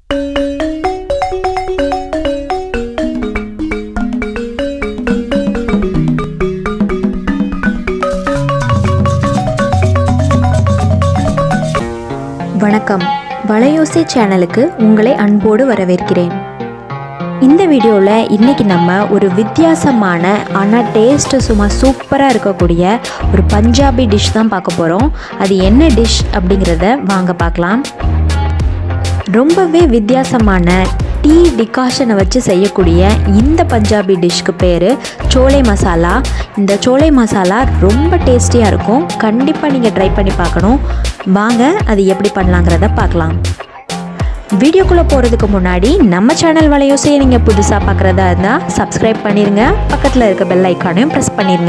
வணக்கம் வளையோசை சேனலுக்கு உங்களை அன்போடு வரவேற்கிறேன் இந்த வீடியோவில் இன்றைக்கி நம்ம ஒரு வித்தியாசமான ஆனால் டேஸ்ட்டு சும்மா சூப்பராக இருக்கக்கூடிய ஒரு பஞ்சாபி டிஷ் தான் பார்க்க போகிறோம் அது என்ன டிஷ் அப்படிங்கிறத வாங்க பார்க்கலாம் ரொம்பவே வித்தியாசமான டீ டிகாஷனை வச்சு செய்யக்கூடிய இந்த பஞ்சாபி டிஷ்க்கு பேர் சோலை மசாலா இந்த சோலை மசாலா ரொம்ப டேஸ்டியாக இருக்கும் கண்டிப்பாக நீங்கள் ட்ரை பண்ணி பார்க்கணும் வாங்க அது எப்படி பண்ணலாங்கிறத பார்க்கலாம் வீடியோக்குள்ளே போகிறதுக்கு முன்னாடி நம்ம சேனல் வலையோசையை நீங்கள் புதுசாக பார்க்குறதா இருந்தால் சப்ஸ்கிரைப் பண்ணிடுங்க பக்கத்தில் இருக்க பெல் ஐக்கானையும் ப்ரெஸ் பண்ணிடுங்க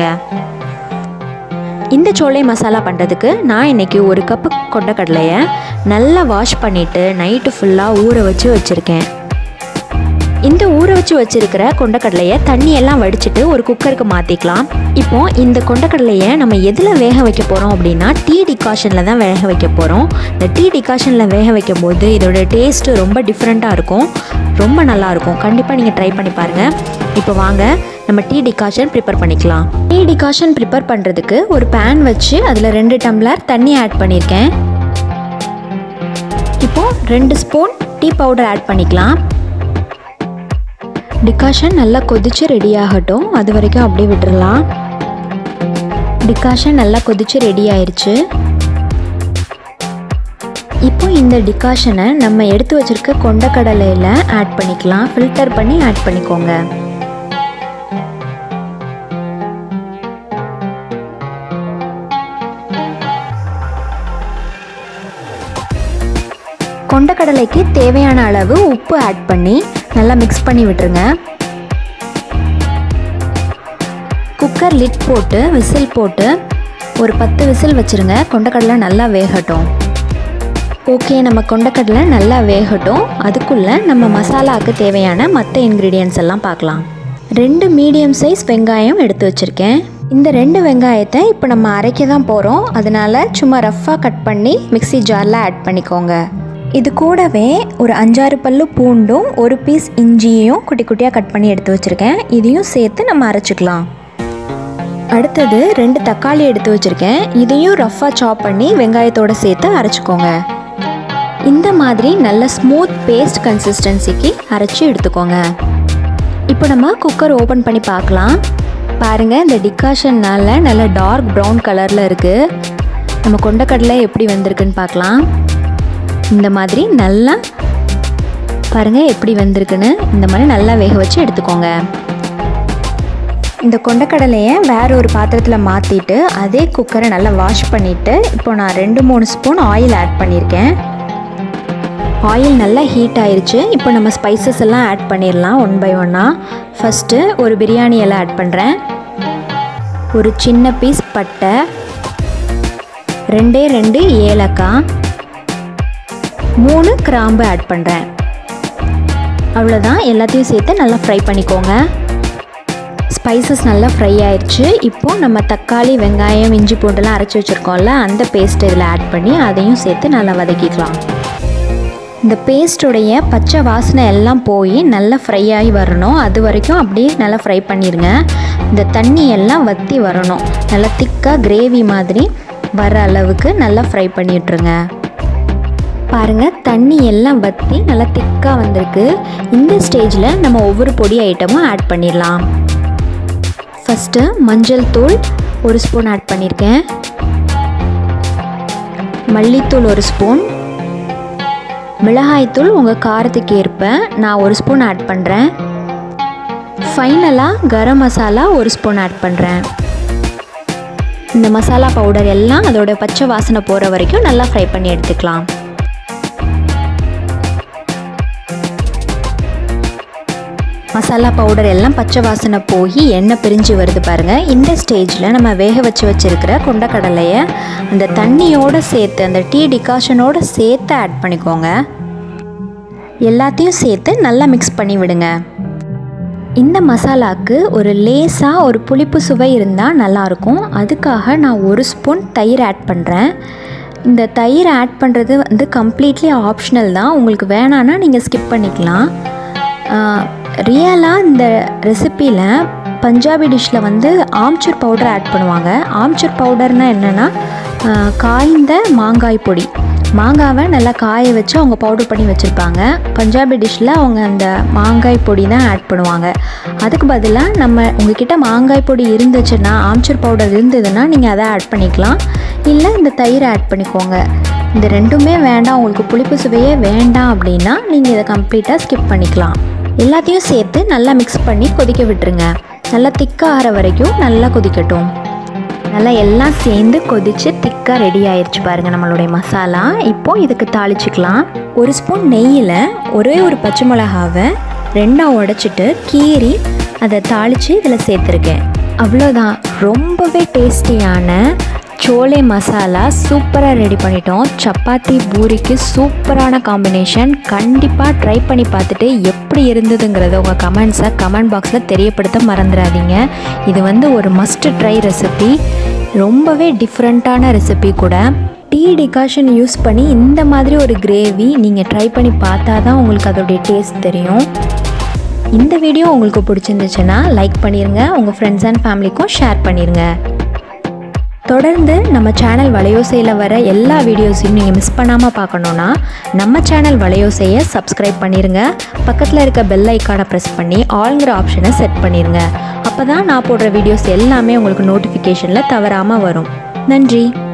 இந்த சோலை மசாலா பண்ணுறதுக்கு நான் இன்றைக்கி ஒரு கப்பு கொண்டக்கடலையை நல்லா வாஷ் பண்ணிவிட்டு நைட்டு ஃபுல்லாக ஊற வச்சு வச்சுருக்கேன் இந்த ஊற வச்சு வச்சிருக்கிற கொண்டக்கடலையை தண்ணியெல்லாம் வடிச்சிட்டு ஒரு குக்கருக்கு மாற்றிக்கலாம் இப்போ இந்த கொண்டக்கடலையை நம்ம எதில் வேக வைக்க போகிறோம் அப்படின்னா டீ டிகாஷனில் தான் வேக வைக்க போகிறோம் இந்த டீ டிகாஷனில் வேக வைக்கும் போது இதோட டேஸ்ட்டு ரொம்ப டிஃப்ரெண்ட்டாக இருக்கும் ரொம்ப நல்லாயிருக்கும் கண்டிப்பாக நீங்கள் ட்ரை பண்ணி பாருங்கள் இப்போ வாங்க நம்ம டீ டிகாஷன் ப்ரிப்பேர் பண்ணிக்கலாம் டீ டிகாஷன் ப்ரிப்பேர் பண்ணுறதுக்கு ஒரு பேன் வச்சு அதில் ரெண்டு டம்ளர் தண்ணி ஆட் பண்ணியிருக்கேன் இப்போது ரெண்டு ஸ்பூன் டீ பவுடர் ஆட் பண்ணிக்கலாம் டிகாஷன் நல்லா கொதிச்சு ரெடி ஆகட்டும் அது வரைக்கும் அப்படியே விட்டுறலாம் டிகாஷன் நல்லா கொதிச்சு ரெடி ஆயிடுச்சு இப்போ இந்த டிகாஷனை நம்ம எடுத்து வச்சிருக்க கொண்டக்கடலையில் ஆட் பண்ணிக்கலாம் ஃபில்டர் பண்ணி ஆட் பண்ணிக்கோங்க கொண்டக்கடலைக்கு தேவையான அளவு உப்பு ஆட் பண்ணி நல்லா மிக்ஸ் பண்ணி விட்டுருங்க குக்கர் லிட் போட்டு விசில் போட்டு ஒரு பத்து விசில் வச்சுருங்க கொண்டக்கடலை நல்லா வேகட்டும் ஓகே நம்ம கொண்டக்கடலை நல்லா வேகட்டும் அதுக்குள்ளே நம்ம மசாலாவுக்கு தேவையான மற்ற இன்க்ரீடியன்ஸ் எல்லாம் பார்க்கலாம் ரெண்டு மீடியம் சைஸ் வெங்காயம் எடுத்து வச்சுருக்கேன் இந்த ரெண்டு வெங்காயத்தை இப்போ நம்ம அரைக்க தான் போகிறோம் அதனால் சும்மா ரஃப்பாக கட் பண்ணி மிக்ஸி ஜாரில் ஆட் பண்ணிக்கோங்க இது கூடவே ஒரு அஞ்சாறு பல்லு பூண்டும் ஒரு பீஸ் இஞ்சியையும் குட்டி குட்டியாக கட் பண்ணி எடுத்து வச்சுருக்கேன் இதையும் சேர்த்து நம்ம அரைச்சிக்கலாம் அடுத்தது ரெண்டு தக்காளி எடுத்து வச்சுருக்கேன் இதையும் ரஃப்பாக சாப் பண்ணி வெங்காயத்தோடு சேர்த்து அரைச்சிக்கோங்க இந்த மாதிரி நல்ல ஸ்மூத் பேஸ்ட் கன்சிஸ்டன்சிக்கு அரைச்சி எடுத்துக்கோங்க இப்போ நம்ம குக்கர் ஓப்பன் பண்ணி பார்க்கலாம் பாருங்கள் இந்த டிகாஷன்னால் நல்ல டார்க் ப்ரௌன் கலரில் இருக்குது நம்ம கொண்டக்கடலை எப்படி வந்திருக்குன்னு பார்க்கலாம் இந்த மாதிரி நல்லா பாருங்கள் எப்படி வந்திருக்குன்னு இந்த மாதிரி நல்லா வேக வச்சு எடுத்துக்கோங்க இந்த கொண்டக்கடலையை வேற ஒரு பாத்திரத்தில் மாற்றிட்டு அதே குக்கரை நல்லா வாஷ் பண்ணிவிட்டு இப்போ நான் ரெண்டு மூணு ஸ்பூன் ஆயில் ஆட் பண்ணியிருக்கேன் ஆயில் நல்லா ஹீட் ஆயிருச்சு இப்போ நம்ம ஸ்பைசஸ் எல்லாம் ஆட் பண்ணிடலாம் ஒன் பை ஒன்னாக ஃபஸ்ட்டு ஒரு பிரியாணி எல்லாம் ஆட் பண்ணுறேன் ஒரு சின்ன பீஸ் பட்டை ரெண்டே ரெண்டு ஏலக்காய் மூணு கிராம்பு ஆட் பண்ணுறேன் அவ்வளோதான் எல்லாத்தையும் சேர்த்து நல்லா ஃப்ரை பண்ணிக்கோங்க ஸ்பைசஸ் நல்லா ஃப்ரை ஆயிடுச்சு இப்போது நம்ம தக்காளி வெங்காயம் இஞ்சி பூண்டெல்லாம் அரைச்சி வச்சுருக்கோம்ல அந்த பேஸ்ட் இதில் ஆட் பண்ணி அதையும் சேர்த்து நல்லா வதக்கிக்கலாம் இந்த பேஸ்ட்டுடைய பச்சை வாசனை எல்லாம் போய் நல்லா ஃப்ரை ஆகி வரணும் அது வரைக்கும் அப்படியே நல்லா ஃப்ரை பண்ணிடுங்க இந்த தண்ணி எல்லாம் வற்றி வரணும் நல்லா திக்காக கிரேவி மாதிரி வர அளவுக்கு நல்லா ஃப்ரை பண்ணிட்டுருங்க பாருங்கள் தண்ணி எல்லாம் வற்றி நல்லா திக்காக வந்திருக்கு இந்த ஸ்டேஜில் நம்ம ஒவ்வொரு பொடி ஐட்டமும் ஆட் பண்ணிடலாம் ஃபஸ்ட்டு மஞ்சள் தூள் ஒரு ஸ்பூன் ஆட் பண்ணியிருக்கேன் மல்லித்தூள் ஒரு ஸ்பூன் மிளகாய்த்தூள் உங்கள் காரத்துக்கு ஏற்ப நான் ஒரு ஸ்பூன் ஆட் பண்ணுறேன் ஃபைனலாக கரம் மசாலா ஒரு ஸ்பூன் ஆட் பண்ணுறேன் இந்த மசாலா பவுடர் எல்லாம் அதோட பச்சை வாசனை போகிற வரைக்கும் நல்லா ஃப்ரை பண்ணி எடுத்துக்கலாம் மசாலா பவுடர் எல்லாம் பச்சை வாசனை போய் எண்ணெய் பிரிஞ்சு வருது பாருங்கள் இந்த ஸ்டேஜில் நம்ம வேக வச்சு வச்சுருக்கிற கொண்டக்கடலையை அந்த தண்ணியோடு சேர்த்து அந்த டீ டிகாஷனோடு சேர்த்து ஆட் பண்ணிக்கோங்க எல்லாத்தையும் சேர்த்து நல்லா மிக்ஸ் பண்ணி விடுங்க இந்த மசாலாவுக்கு ஒரு லேசாக ஒரு புளிப்பு சுவை இருந்தால் நல்லாயிருக்கும் அதுக்காக நான் ஒரு ஸ்பூன் தயிர் ஆட் பண்ணுறேன் இந்த தயிர் ஆட் பண்ணுறது வந்து கம்ப்ளீட்லி ஆப்ஷனல் தான் உங்களுக்கு வேணான்னா நீங்கள் ஸ்கிப் பண்ணிக்கலாம் ரியலாக இந்த ரெசிப்பியில் பஞ்சாபி டிஷ்ஷில் வந்து ஆம்ச்சூர் பவுடர் ஆட் பண்ணுவாங்க ஆம்ச்சூர் பவுடர்னால் என்னென்னா காய்ந்த மாங்காய் பொடி மாங்காவை நல்லா காய வச்சு அவங்க பவுடர் பண்ணி வச்சுருப்பாங்க பஞ்சாபி டிஷ்ஷில் அவங்க அந்த மாங்காய் பொடி தான் ஆட் பண்ணுவாங்க அதுக்கு பதிலாக நம்ம உங்ககிட்ட மாங்காய் பொடி இருந்துச்சுன்னா ஆம்ச்சூர் பவுடர் இருந்ததுன்னா நீங்கள் அதை ஆட் பண்ணிக்கலாம் இல்லை இந்த தயிர் ஆட் பண்ணிக்கோங்க இந்த ரெண்டுமே வேண்டாம் உங்களுக்கு புளிப்பு சுவையே வேண்டாம் அப்படின்னா நீங்கள் இதை கம்ப்ளீட்டாக ஸ்கிப் பண்ணிக்கலாம் எல்லாத்தையும் சேர்த்து நல்லா மிக்ஸ் பண்ணி கொதிக்க விட்டுருங்க நல்லா திக்காக ஆகிற வரைக்கும் நல்லா கொதிக்கட்டும் நல்லா எல்லாம் சேர்ந்து கொதித்து திக்காக ரெடி ஆயிடுச்சு பாருங்கள் நம்மளுடைய மசாலா இப்போது இதுக்கு தாளிச்சுக்கலாம் ஒரு ஸ்பூன் நெய்யில் ஒரே ஒரு பச்சை மிளகாவை ரெண்டாக உடச்சிட்டு கீறி அதை தாளித்து இதில் சேர்த்துருக்கேன் அவ்வளோதான் ரொம்பவே டேஸ்டியான சோலே மசாலா சூப்பராக ரெடி பண்ணிட்டோம் சப்பாத்தி பூரிக்கு சூப்பரான காம்பினேஷன் கண்டிப்பாக ட்ரை பண்ணி பார்த்துட்டு எப்படி இருந்ததுங்கிறத உங்கள் கமெண்ட்ஸை கமெண்ட் பாக்ஸில் தெரியப்படுத்த மறந்துடாதீங்க இது வந்து ஒரு மஸ்ட் ட்ரை ரெசிபி ரொம்பவே டிஃப்ரெண்ட்டான ரெசிபி கூட டீ டிகாஷன் யூஸ் பண்ணி இந்த மாதிரி ஒரு கிரேவி நீங்கள் ட்ரை பண்ணி பார்த்தா தான் உங்களுக்கு அதோடைய டேஸ்ட் தெரியும் இந்த வீடியோ உங்களுக்கு பிடிச்சிருந்துச்சுன்னா லைக் பண்ணிடுங்க உங்கள் ஃப்ரெண்ட்ஸ் அண்ட் ஃபேமிலிக்கும் ஷேர் பண்ணிடுங்க தொடர்ந்து நம்ம சேனல் வலையோசையில் வர எல்லா வீடியோஸையும் நீங்கள் மிஸ் பண்ணாமல் பார்க்கணுன்னா நம்ம சேனல் வலையோசையை சப்ஸ்கிரைப் பண்ணிடுங்க பக்கத்தில் இருக்க பெல் ஐக்கானை ப்ரெஸ் பண்ணி ஆல்ங்கிற ஆப்ஷனை செட் பண்ணிடுங்க அப்போ தான் நான் போடுற வீடியோஸ் எல்லாமே உங்களுக்கு நோட்டிஃபிகேஷனில் தவறாமல் வரும் நன்றி